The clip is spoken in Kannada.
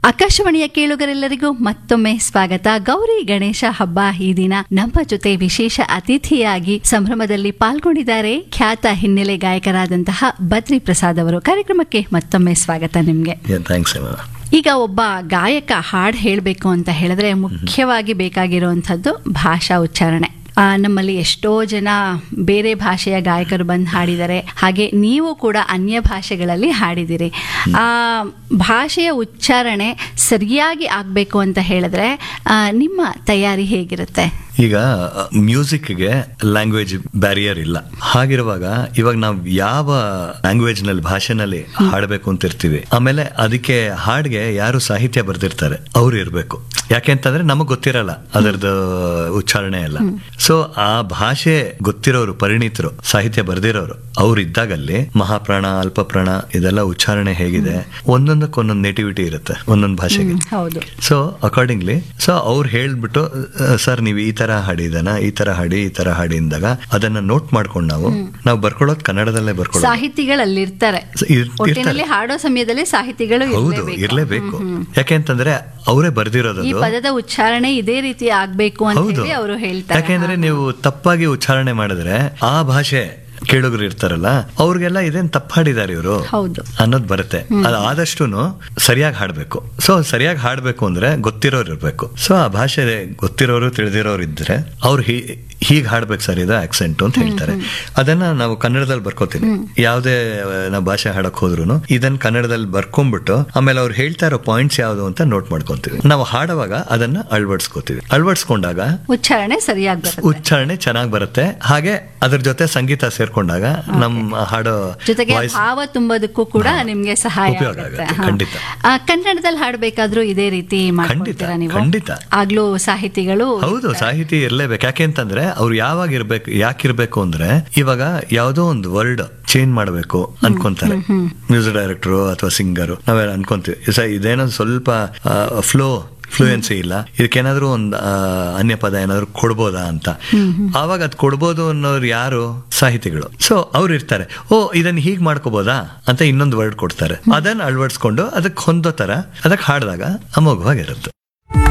ಆಕಾಶವಾಣಿಯ ಕೇಳುಗರೆಲ್ಲರಿಗೂ ಮತ್ತೊಮ್ಮೆ ಸ್ವಾಗತ ಗೌರಿ ಗಣೇಶ ಹಬ್ಬ ಈ ದಿನ ನಮ್ಮ ಜೊತೆ ವಿಶೇಷ ಅತಿಥಿಯಾಗಿ ಸಂಭ್ರಮದಲ್ಲಿ ಪಾಲ್ಗೊಂಡಿದ್ದಾರೆ ಖ್ಯಾತ ಹಿನ್ನೆಲೆ ಗಾಯಕರಾದಂತಹ ಬದ್ರಿ ಪ್ರಸಾದ್ ಅವರು ಕಾರ್ಯಕ್ರಮಕ್ಕೆ ಮತ್ತೊಮ್ಮೆ ಸ್ವಾಗತ ನಿಮ್ಗೆ ಥ್ಯಾಂಕ್ಸ್ ಈಗ ಒಬ್ಬ ಗಾಯಕ ಹಾಡು ಹೇಳಬೇಕು ಅಂತ ಹೇಳಿದ್ರೆ ಮುಖ್ಯವಾಗಿ ಬೇಕಾಗಿರುವಂಥದ್ದು ಭಾಷಾ ಉಚ್ಚಾರಣೆ ಆ, ನಮ್ಮಲ್ಲಿ ಎಷ್ಟೋ ಜನ ಬೇರೆ ಭಾಷೆಯ ಗಾಯಕರು ಬಂದು ಹಾಡಿದ್ದಾರೆ ಹಾಗೆ ನೀವು ಕೂಡ ಅನ್ಯ ಭಾಷೆಗಳಲ್ಲಿ ಹಾಡಿದಿರಿ ಆ ಭಾಷೆಯ ಉಚ್ಚಾರಣೆ ಸರಿಯಾಗಿ ಆಗಬೇಕು ಅಂತ ಹೇಳಿದ್ರೆ ಆ, ನಿಮ್ಮ ತಯಾರಿ ಹೇಗಿರುತ್ತೆ ಈಗ ಮ್ಯೂಸಿಕ್ಗೆ ಲ್ಯಾಂಗ್ವೇಜ್ ಬ್ಯಾರಿಯರ್ ಇಲ್ಲ ಹಾಗಿರುವಾಗ ಇವಾಗ ನಾವು ಯಾವ ಲ್ಯಾಂಗ್ವೇಜ್ ನಲ್ಲಿ ಭಾಷೆನಲ್ಲಿ ಹಾಡಬೇಕು ಅಂತ ಇರ್ತೀವಿ ಆಮೇಲೆ ಅದಕ್ಕೆ ಹಾಡ್ಗೆ ಯಾರು ಸಾಹಿತ್ಯ ಬರ್ದಿರ್ತಾರೆ ಅವ್ರು ಇರ್ಬೇಕು ಯಾಕೆಂತಂದ್ರೆ ನಮಗ್ ಗೊತ್ತಿರಲ್ಲ ಅದರದ್ದು ಉಚ್ಚಾರಣೆ ಎಲ್ಲ ಸೊ ಆ ಭಾಷೆ ಗೊತ್ತಿರೋರು ಪರಿಣಿತರು ಸಾಹಿತ್ಯ ಬರ್ದಿರೋರು ಅವ್ರು ಇದ್ದಾಗಲ್ಲಿ ಮಹಾಪ್ರಾಣ ಅಲ್ಪಪ್ರಾಣ ಇದೆಲ್ಲ ಉಚ್ಚಾರಣೆ ಹೇಗಿದೆ ಒಂದೊಂದಕ್ಕೆ ಒಂದೊಂದು ನೇಟಿವಿಟಿ ಇರುತ್ತೆ ಒಂದೊಂದು ಭಾಷೆಗೆ ಹೌದು ಸೊ ಅಕಾರ್ಡಿಂಗ್ಲಿ ಸೊ ಅವ್ರು ಹೇಳ್ಬಿಟ್ಟು ಸರ್ ನೀವು ಈ ತರ ಹಾಡಿದನ ಈ ತರ ಹಾಡಿ ಈ ತರ ಹಾಡಿ ಅಂದಾಗ ಅದನ್ನ ನೋಟ್ ಮಾಡ್ಕೊಂಡು ನಾವು ನಾವು ಬರ್ಕೊಳ್ಳೋದು ಕನ್ನಡದಲ್ಲೇ ಬರ್ಕೊಳ್ಳೋದು ಸಾಹಿತಿಗಳಲ್ಲಿರ್ತಾರೆ ಸ- ಇರ್- ಒಟ್ಟಿನಲ್ಲಿ ಹಾಡೋ ಸಮಯದಲ್ಲಿ ಸಾಹಿತಿಗಳು ಹೌದು ಇರ್ಲೇಬೇಕು. ಇರ್ಲೇಬೇಕು ಯಾಕೆಂತಂದ್ರೆ ಅವರೇ ಬರ್ದಿರೋದು ಈ ಪದದ ಉಚ್ಚಾರಣೆ ಇದೇ ರೀತಿ ಆಗ್ಬೇಕು ಅಂತ ಹೌದು ಹೇಳಿ ಅವರು ಹೇಳ್ತಾರೆ ಯಾಕೆಂದ್ರೆ ನೀವು ತಪ್ಪಾಗಿ ಉಚ್ಚಾರಣೆ ಮಾಡಿದ್ರೆ ಆ ಭಾಷೆ ಕೇಳುಗರು ಇರ್ತಾರಲ್ಲ ಅವ್ರಿಗೆಲ್ಲ ಇದೇನ್ ತಪ್ಪು ಹಾಡಿದಾರೆ ಇವರು ಹೌದು ಅನ್ನೋದು ಬರುತ್ತೆ ಅದು ಆದಷ್ಟು ಸರಿಯಾಗಿ ಹಾಡ್ಬೇಕು ಸೊ ಸರಿಯಾಗಿ ಹಾಡ್ಬೇಕು ಅಂದ್ರೆ ಗೊತ್ತಿರೋರು ಇರ್ಬೇಕು ಸೊ ಆ ಭಾಷೆ ಗೊತ್ತಿರೋರು ತಿಳಿದಿರೋರು ಇದ್ರೆ ಅವ್ರು ಹೀಗೆ ಹಾಡ್ಬೇಕು ಸರ್ ಇದು ಆಕ್ಸೆಂಟ್ ಅಂತ ಹೇಳ್ತಾರೆ ಅದನ್ನ ನಾವು ಕನ್ನಡದಲ್ಲಿ ಬರ್ಕೋತೀವಿ ಯಾವುದೇ ನಾವು ಭಾಷೆ ಹಾಡಕ್ ಹೋದ್ರು ಇದನ್ನ ಕನ್ನಡದಲ್ಲಿ ಬರ್ಕೊಂಡ್ಬಿಟ್ಟು ಆಮೇಲೆ ಅವ್ರು ಹೇಳ್ತಾ ಇರೋ ಪಾಯಿಂಟ್ಸ್ ಯಾವ್ದು ಅಂತ ನೋಟ್ ಮಾಡ್ಕೊಂತೀವಿ ನಾವು ಹಾಡುವಾಗ ಅದನ್ನ ಅಳವಡಿಸ್ಕೋತೀವಿ ಅಳವಡಿಸ್ಕೊಂಡಾಗ ಉಚ್ಚಾರಣೆ ಸರಿಯಾಗಿ ಬರುತ್ತೆ ಉಚ್ಚಾರಣೆ ಚೆನ್ನಾಗಿ ಬರುತ್ತೆ ಹಾಗೆ ಅದ್ರ ಜೊತೆ ಸಂಗೀತ ಸೇರ್ಕೊಂಡಾಗ ನಮ್ಮ ಹಾಡೋ ಜೊತೆಗೆ ವಾಯ್ಸ್ ಭಾವ ತುಂಬೋದಕ್ಕೂ ಕೂಡ ನಿಮ್ಗೆ ಸಹಾಯ ಉಪಯೋಗ ಆಗುತ್ತೆ ಆಗುತ್ತೆ, ಹಾ. ಖಂಡಿತ. ಆ, ಕನ್ನಡದಲ್ಲಿ ಹಾಡ್ಬೇಕಾದ್ರೂ ಇದೇ ರೀತಿ ಮಾಡ್ಕೊಳ್ತೀರಾ ನೀವು ಖಂಡಿತ. ಆಗ್ಲೂ ಸಾಹಿತಿಗಳು ಹೌದು ಸಾಹಿತಿ ಇರ್ಲೇಬೇಕು ಯಾಕೆ ಅಂತಂದ್ರೆ ಅವ್ರು ಯಾವಾಗ ಇರ್ಬೇಕು ಯಾಕಿರ್ಬೇಕು ಅಂದ್ರೆ ಇವಾಗ ಯಾವ್ದೋ ಒಂದು ವರ್ಡ್ ಚೇಂಜ್ ಮಾಡ್ಬೇಕು ಅನ್ಕೊಂತಾರೆ ಮ್ಯೂಸಿಕ್ ಡೈರೆಕ್ಟರ್ ಅಥವಾ ಸಿಂಗರ್ ನಾವೆಲ್ಲ ಅನ್ಕೊಂತೀವಿ ಸ- ಇದೇನೋ ಸ್ವಲ್ಪ ಫ್ಲೋ ಫ್ಲೂಯೆನ್ಸಿ ಇಲ್ಲ ಇದಕ್ಕೇನಾದ್ರೂ ಒಂದು ಅನ್ಯ ಪದ ಏನಾದ್ರು ಕೊಡ್ಬೋದಾ ಅಂತ ಆವಾಗ ಅದ್ ಕೊಡ್ಬೋದು ಅನ್ನೋರು ಯಾರು ಸಾಹಿತಿಗಳು ಸೊ ಅವ್ರು ಇರ್ತಾರೆ ಓ ಇದನ್ನ ಹೀಗ್ ಮಾಡ್ಕೋಬೋದಾ ಅಂತ ಇನ್ನೊಂದು ವರ್ಡ್ ಕೊಡ್ತಾರೆ ಅದನ್ನ ಅಳವಡಿಸ್ಕೊಂಡು ಅದಕ್ಕೆ ಹೊಂದೋ ತರ ಅದಕ್ಕೆ ಹಾಡಿದಾಗ ಅಮೋಘವಾಗಿರುತ್ತೆ